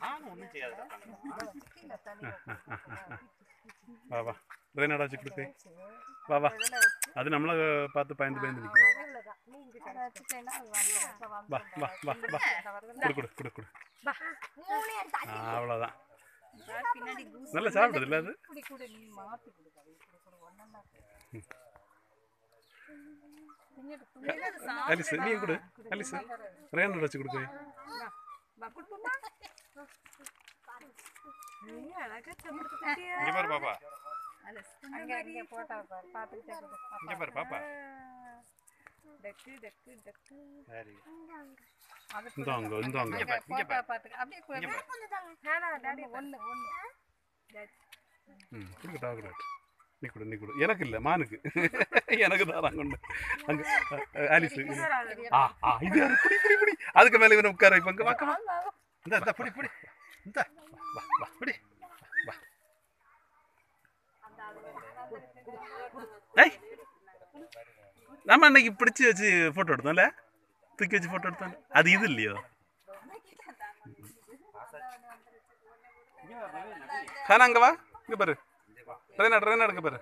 நானும் ஒன்றும் செய்யாத வா வா ரெய்னாடா வச்சு கொடுக்கு வா வா அது நம்மளை பார்த்து பயந்து பயந்து நிற்கும் வா வா வா வா கொடு கொடு கொடு கொடு ஆ, அவ்வளோதான் நல்லா சாப்பிடுது இல்லை அது அலிஸ் நீ கொடு அலிஸ் ரெய்னாடா வச்சு கொடுக்கு இங்கே பாரு பாப்பா இங்கே பாரு பாப்பா சரி இந்த அங்க இந்த அங்க இங்க பாரு இங்க பாரு இங்க பாரு ம் கொடுக்கட்டா கொடுக்கட்டு நீ கொடு நீ கொடு எனக்கு இல்லை மானுக்கு எனக்கு தான் கொண்டு அங்க அஹ், ஆலிஸ் இது. ஆ ஆ இது யாரு? புடி புடி புடி அதுக்கு மேலே இவனை உட்கார இப்போ இங்கே வாக்கமா இந்த இந்த புடி புடி இந்த வா வா புடி வா ஏய் நம்ம அன்னைக்கு பிடிச்சி வச்சு ஃபோட்டோ எடுத்தோம்ல தூக்கி வச்சு ஃபோட்டோ எடுத்தோம் அது இது இல்லையோ ஹானா அங்கே வா இங்கே பாரு ட்ரெயின் ட்ரெயின் எடுக்க பாரு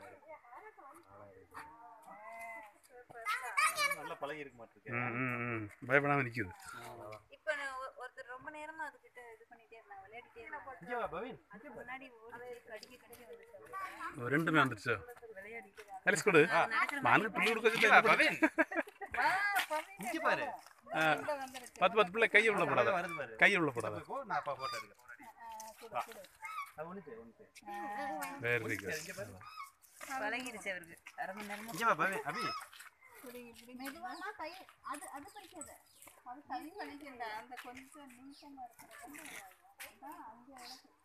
நல்லா பழகி இருக்க மாட்டிருக்கு ம் ம் ம் பயப்படாமல் நிற்குது இப்ப நான் ஒ- ஒருத்தர் ரொம்ப நேரமா அதுகிட்ட இது பண்ணிட்டே இருந்தாங்க விளையாடிட்டே இருந்தாங்க இங்க வா பவின் அதுக்கு முன்னாடி ஓடி கடிக்க கடிக்க வந்துச்சு ரெண்டுமே வந்துருச்சோ அலிஸ் கொடு மானுக்கு புள்ளி கொடுக்க இங்க வச்சுட்டு வா பவின் இங்க பாரு ஆ, பத்து பத்து பிள்ளை கையை உள்ள போடாத வருது பாரு கையை உள்ள போடாத போ நான் அப்பா போட்டோ எடுக்கிறேன் அது ஒன்று செய், ஒன்று செய். வெரி குட் இங்க பாரு பழகிடுச்சு அவருக்கு அரை மணி நேரமா இங்க வா பவின் அபி மெதுவானா கை அது அது படிக்காத அது கை வலிக்கல அந்த கொஞ்சம் நிமிஷமா இருக்கிறது அங்கே